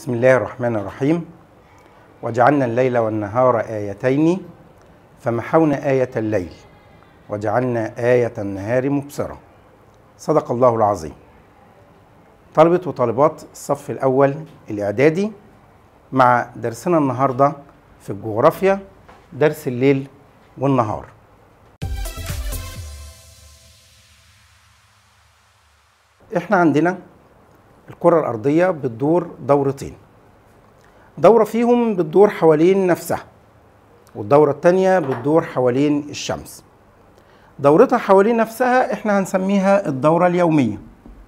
بسم الله الرحمن الرحيم وجعلنا الليل والنهار آيتين فمحونا آية الليل وجعلنا آية النهار مبصرة صدق الله العظيم طلبة وطالبات الصف الأول الإعدادي مع درسنا النهاردة في الجغرافيا درس الليل والنهار احنا عندنا الكرة الأرضية بتدور دورتين دورة فيهم بتدور حوالين نفسها والدورة التانية بتدور حوالين الشمس دورتها حوالين نفسها احنا هنسميها الدورة اليومية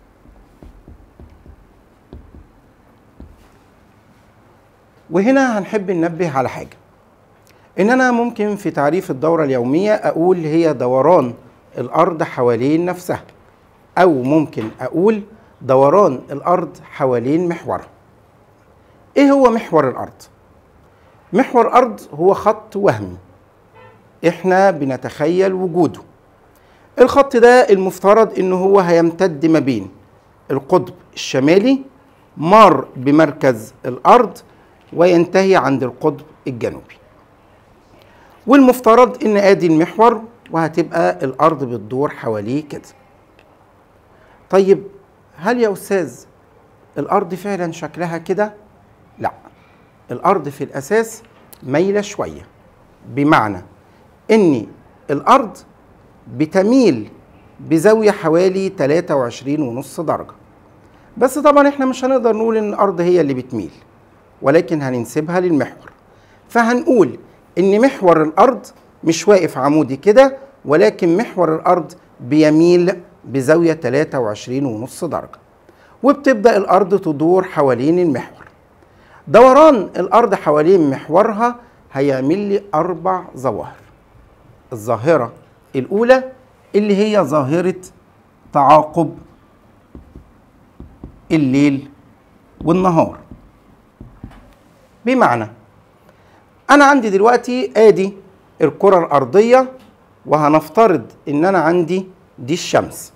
وهنا هنحب ننبه على حاجة إن أنا ممكن في تعريف الدورة اليومية أقول هي دوران الأرض حوالين نفسها أو ممكن أقول دوران الأرض حوالين محورها إيه هو محور الأرض؟ محور الأرض هو خط وهمي إحنا بنتخيل وجوده الخط ده المفترض إنه هو هيمتد ما بين القطب الشمالي مار بمركز الأرض وينتهي عند القطب الجنوبي والمفترض إن آدي المحور وهتبقى الأرض بتدور حواليه كده طيب هل يا أستاذ الأرض فعلا شكلها كده؟ لا الأرض في الأساس مايلة شوية بمعنى إن الأرض بتميل بزاوية حوالي 23 ونص درجة بس طبعا احنا مش هنقدر نقول ان الأرض هي اللي بتميل ولكن هننسبها للمحور فهنقول ان محور الأرض مش واقف عمودي كده ولكن محور الأرض بيميل بزاوية 23 ونص درجة وبتبدأ الأرض تدور حوالين المحور دوران الأرض حوالين محورها هيعمل لي أربع ظواهر الظاهرة الأولى اللي هي ظاهرة تعاقب الليل والنهار بمعنى أنا عندي دلوقتي آدي الكرة الأرضية وهنفترض إن أنا عندي دي الشمس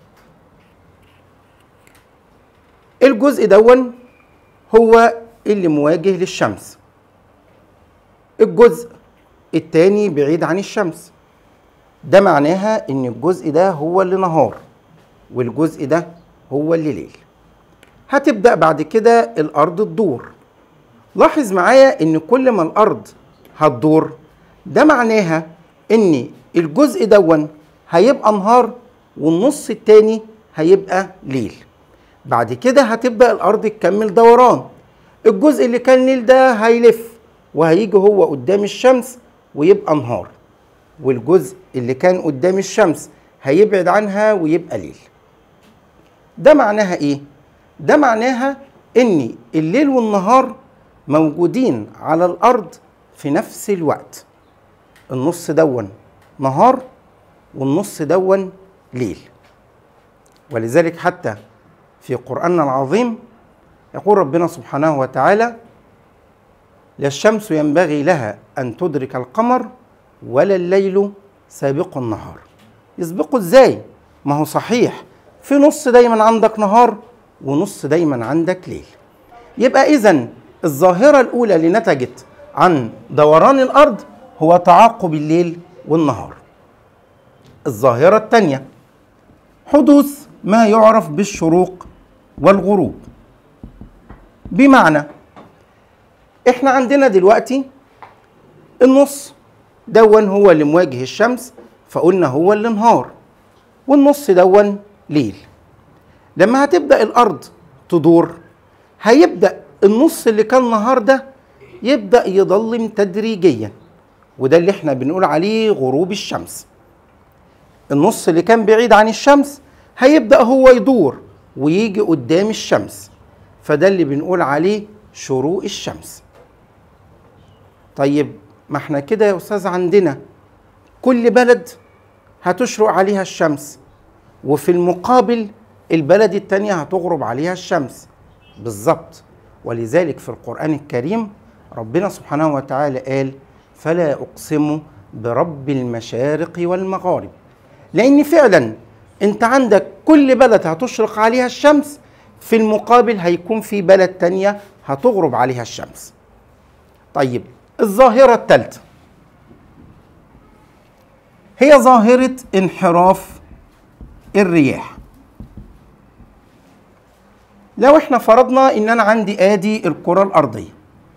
الجزء دون هو اللي مواجه للشمس الجزء التاني بعيد عن الشمس ده معناها ان الجزء ده هو اللي نهار والجزء ده هو اللي ليل هتبدأ بعد كده الأرض تدور لاحظ معايا ان كل ما الأرض هتدور ده معناها ان الجزء دون هيبقى نهار والنص التاني هيبقى ليل بعد كده هتبدأ الأرض تكمل دوران الجزء اللي كان ليل ده هيلف وهيجي هو قدام الشمس ويبقى نهار والجزء اللي كان قدام الشمس هيبعد عنها ويبقى ليل ده معناها ايه ده معناها ان الليل والنهار موجودين على الارض في نفس الوقت النص دون نهار والنص دون ليل ولذلك حتى في قرآننا العظيم يقول ربنا سبحانه وتعالى لا الشمس ينبغي لها أن تدرك القمر ولا الليل سابق النهار يسبقوا ازاي ما هو صحيح في نص دايما عندك نهار ونص دايما عندك ليل يبقى اذا الظاهرة الأولى اللي نتجت عن دوران الأرض هو تعاقب الليل والنهار الظاهرة الثانية حدوث ما يعرف بالشروق والغروب بمعنى احنا عندنا دلوقتي النص دون هو اللي مواجه الشمس فقلنا هو اللي نهار والنص دون ليل لما هتبدأ الأرض تدور هيبدأ النص اللي كان نهار ده يبدأ يضلم تدريجيا وده اللي احنا بنقول عليه غروب الشمس النص اللي كان بعيد عن الشمس هيبدأ هو يدور ويجي قدام الشمس فده اللي بنقول عليه شروق الشمس طيب ما احنا كده يا استاذ عندنا كل بلد هتشرق عليها الشمس وفي المقابل البلد التانية هتغرب عليها الشمس بالظبط ولذلك في القرآن الكريم ربنا سبحانه وتعالى قال فلا أقسم برب المشارق والمغارب لأن فعلا أنت عندك كل بلد هتشرق عليها الشمس في المقابل هيكون في بلد تانية هتغرب عليها الشمس طيب الظاهرة الثالثة هي ظاهرة انحراف الرياح لو احنا فرضنا ان انا عندي ادي الكرة الارضية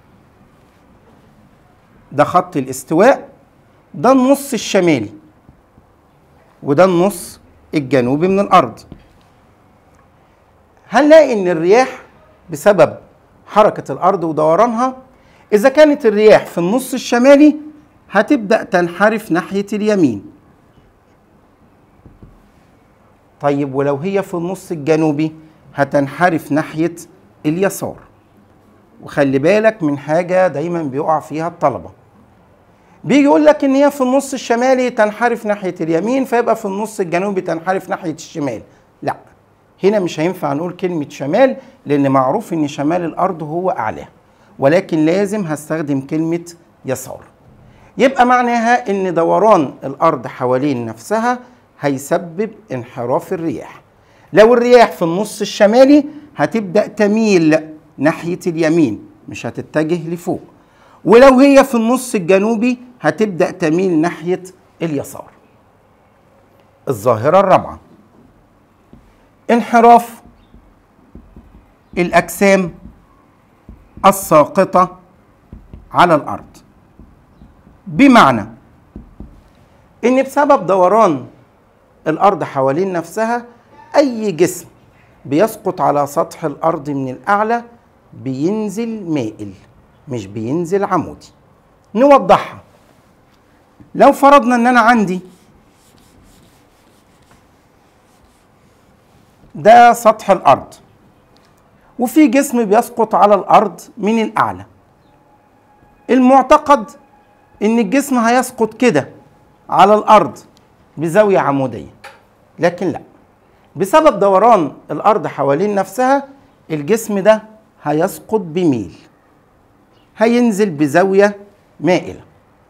ده خط الاستواء ده النص الشمالي وده النص الجنوبي من الارض هنلاقي ان الرياح بسبب حركة الارض ودورانها اذا كانت الرياح في النص الشمالي هتبدأ تنحرف ناحية اليمين طيب ولو هي في النص الجنوبي هتنحرف ناحية اليسار وخلي بالك من حاجة دايما بيقع فيها الطلبة بيجي يقول لك ان هي في النص الشمالي تنحرف ناحية اليمين فيبقى في النص الجنوبي تنحرف ناحية الشمال لا هنا مش هينفع نقول كلمة شمال لان معروف ان شمال الارض هو اعلاه ولكن لازم هستخدم كلمة يسار يبقى معناها ان دوران الارض حوالين نفسها هيسبب انحراف الرياح لو الرياح في النص الشمالي هتبدا تميل ناحيه اليمين مش هتتجه لفوق ولو هي في النص الجنوبي هتبدا تميل ناحيه اليسار الظاهره الرابعه انحراف الاجسام الساقطه على الارض بمعنى ان بسبب دوران الارض حوالين نفسها اي جسم بيسقط على سطح الارض من الاعلى بينزل مائل مش بينزل عمودي نوضحها لو فرضنا ان انا عندي ده سطح الارض وفي جسم بيسقط على الارض من الاعلى المعتقد ان الجسم هيسقط كده على الارض بزاويه عموديه لكن لا بسبب دوران الارض حوالين نفسها الجسم ده هيسقط بميل هينزل بزاويه مائله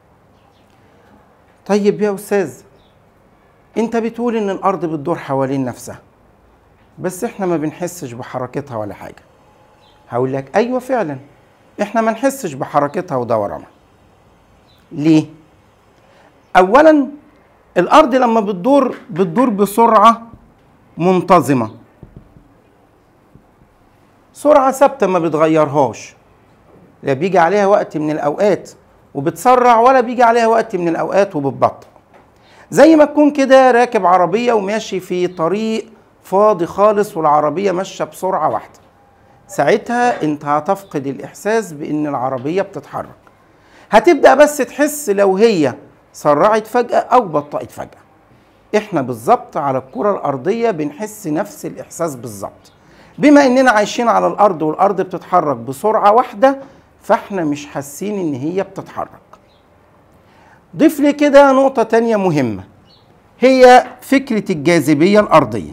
طيب يا استاذ انت بتقول ان الارض بتدور حوالين نفسها بس احنا ما بنحسش بحركتها ولا حاجه هقول لك ايوه فعلا احنا ما نحسش بحركتها ودورانها ليه اولا الارض لما بتدور بتدور بسرعه منتظمه سرعه ثابته ما بتغيرهاش لا بيجي عليها وقت من الاوقات وبتسرع ولا بيجي عليها وقت من الاوقات وبتبطئ زي ما تكون كده راكب عربيه وماشي في طريق فاضي خالص والعربيه ماشيه بسرعه واحده ساعتها انت هتفقد الاحساس بان العربيه بتتحرك هتبدا بس تحس لو هي سرعت فجاه او بطأت فجاه احنا بالظبط على الكره الارضيه بنحس نفس الاحساس بالظبط بما اننا عايشين على الارض والارض بتتحرك بسرعه واحده فاحنا مش حاسين ان هي بتتحرك ضيف لي كده نقطه تانية مهمه هي فكره الجاذبيه الارضيه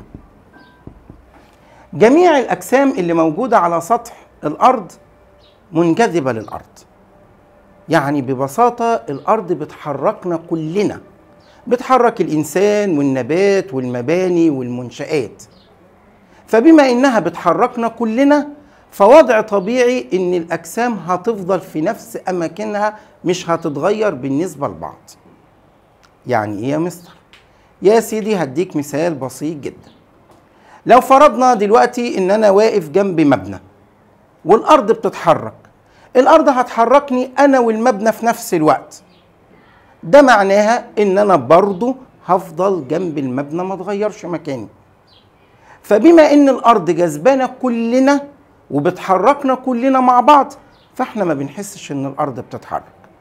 جميع الاجسام اللي موجوده على سطح الارض منجذبه للارض يعني ببساطه الارض بتحركنا كلنا بتحرك الانسان والنبات والمباني والمنشات فبما انها بتحركنا كلنا فوضع طبيعي ان الاجسام هتفضل في نفس اماكنها مش هتتغير بالنسبه لبعض يعني ايه يا مستر يا سيدي هديك مثال بسيط جدا لو فرضنا دلوقتي ان انا واقف جنب مبنى والارض بتتحرك الارض هتحركني انا والمبنى في نفس الوقت ده معناها ان انا برضو هفضل جنب المبنى ما اتغيرش مكاني فبما ان الارض جذبانا كلنا وبتحركنا كلنا مع بعض فاحنا ما بنحسش ان الارض بتتحرك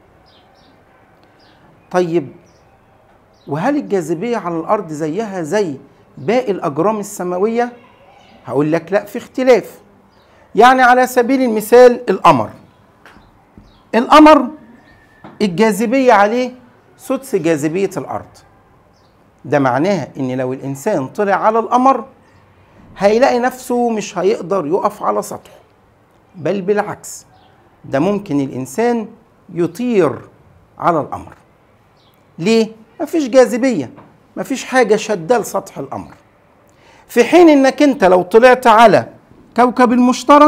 طيب وهل الجاذبيه على الارض زيها زي باقي الاجرام السماويه هقول لك لا في اختلاف يعني على سبيل المثال القمر القمر الجاذبيه عليه سدس جاذبيه الارض ده معناها ان لو الانسان طلع على القمر هيلاقي نفسه مش هيقدر يقف على سطحه بل بالعكس ده ممكن الانسان يطير على القمر ليه مفيش جاذبيه مفيش حاجه شاده لسطح القمر في حين انك انت لو طلعت على كوكب المشتري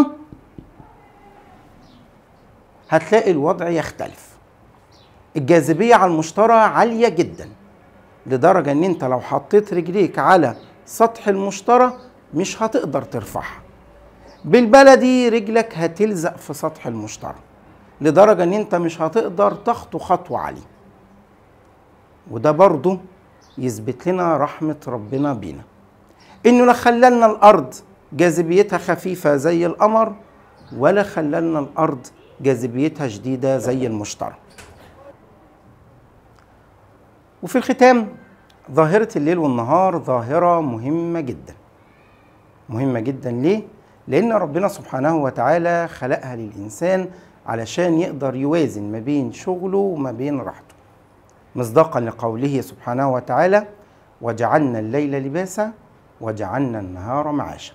هتلاقي الوضع يختلف الجاذبية على المشتري عالية جدا لدرجة ان انت لو حطيت رجليك على سطح المشتري مش هتقدر ترفعها بالبلدي رجلك هتلزق في سطح المشتري لدرجة ان انت مش هتقدر تخطو خطوة عليه وده برضه يثبت لنا رحمة ربنا بينا انه لا خلالنا الارض جاذبيتها خفيفة زي القمر ولا خلالنا الارض جاذبيتها شديدة زي المشتري وفي الختام ظاهرة الليل والنهار ظاهرة مهمة جدا مهمة جدا ليه؟ لأن ربنا سبحانه وتعالى خلقها للإنسان علشان يقدر يوازن ما بين شغله وما بين راحته مصداقا لقوله سبحانه وتعالى وجعلنا الليل لباسا وجعلنا النهار معاشا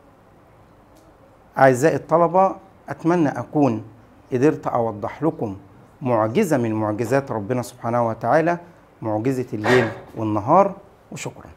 أعزائي الطلبة أتمنى أكون قدرت أوضح لكم معجزة من معجزات ربنا سبحانه وتعالى معجزة الليل والنهار وشكرا